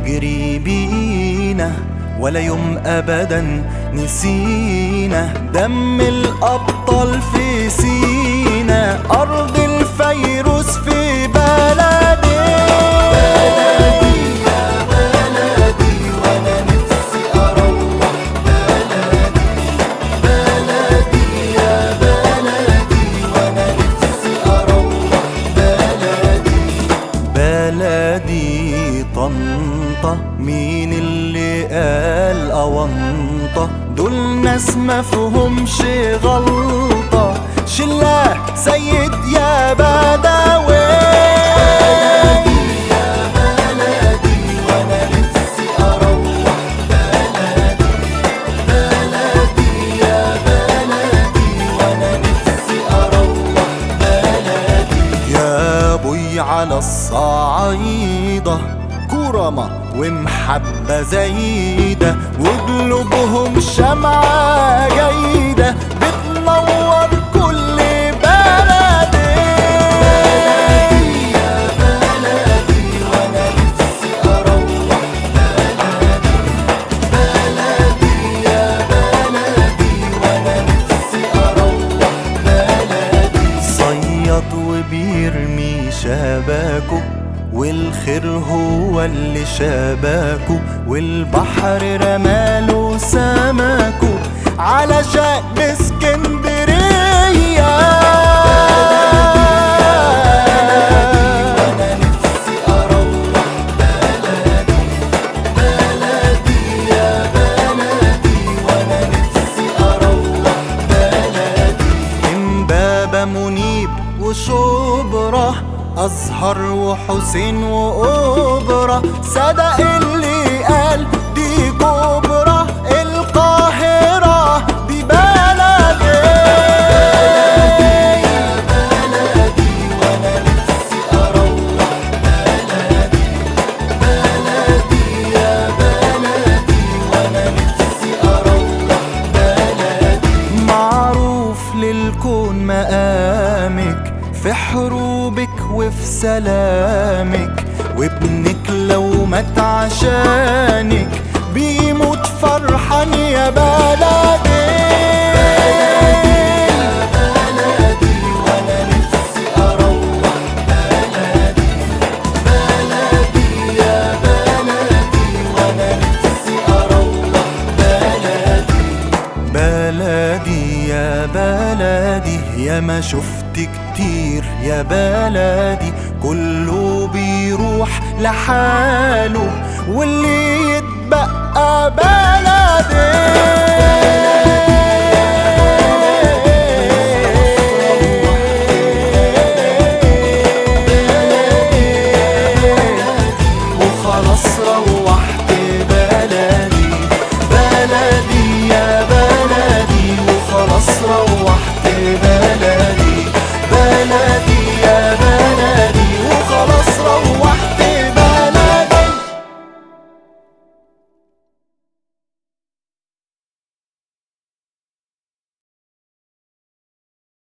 بيجري بينا ولا يوم ابدا نسينا دم الابطال في سينا ارض الفيروس في بلدي بلدي يا بلدي وانا نفسي اروح بلدي بلدي يا بلدي وانا نفسي اروح بلدي بلدي طنطا مين اللي قال أونطة دول ناس مفهومش غلطة شلاه سيد يا بدوي بلدي يا بلدي وانا نفسي اروح بلدي بلدي يا بلدي وانا نفسي اروح بلدي يا ابوي على الصعيدة كرمة ومحبة زايدة وقلوبهم شمعة جيدة بتنور كل بلدي بلدي يا بلدي وانا نفسي اروح بلدي بلدي يا بلدي وانا نفسي اروح بلدي صياد وبيرمي شباكه والخير هو اللي شباكه والبحر رماله سمكه على شق اسكندرية وانا نفسي اروح بلدي بلدي يا بلدي وانا نفسي اروح بلدي امبابة منيب وشبرا أزهر وحسين وأوبرا صدق اللي قال دي كبرى القاهرة دي بلدي يا بلدي وأنا نفسي أروح بلدي بلدي يا بلدي وأنا نفسي أروح بلدي معروف للكون مقامك في حروبك وفي سلامك وابنك لو مات عشانك بيموت فرحان يا بلدي بلدي وانا نفسي اروح بلدي بلدي يا بلدي وانا نفسي اروح بلدي بلدي يا بلدي يا ما شفت كتير يا بلدي كله بيروح لحاله واللي يتبقى بلدي وخلاص روحت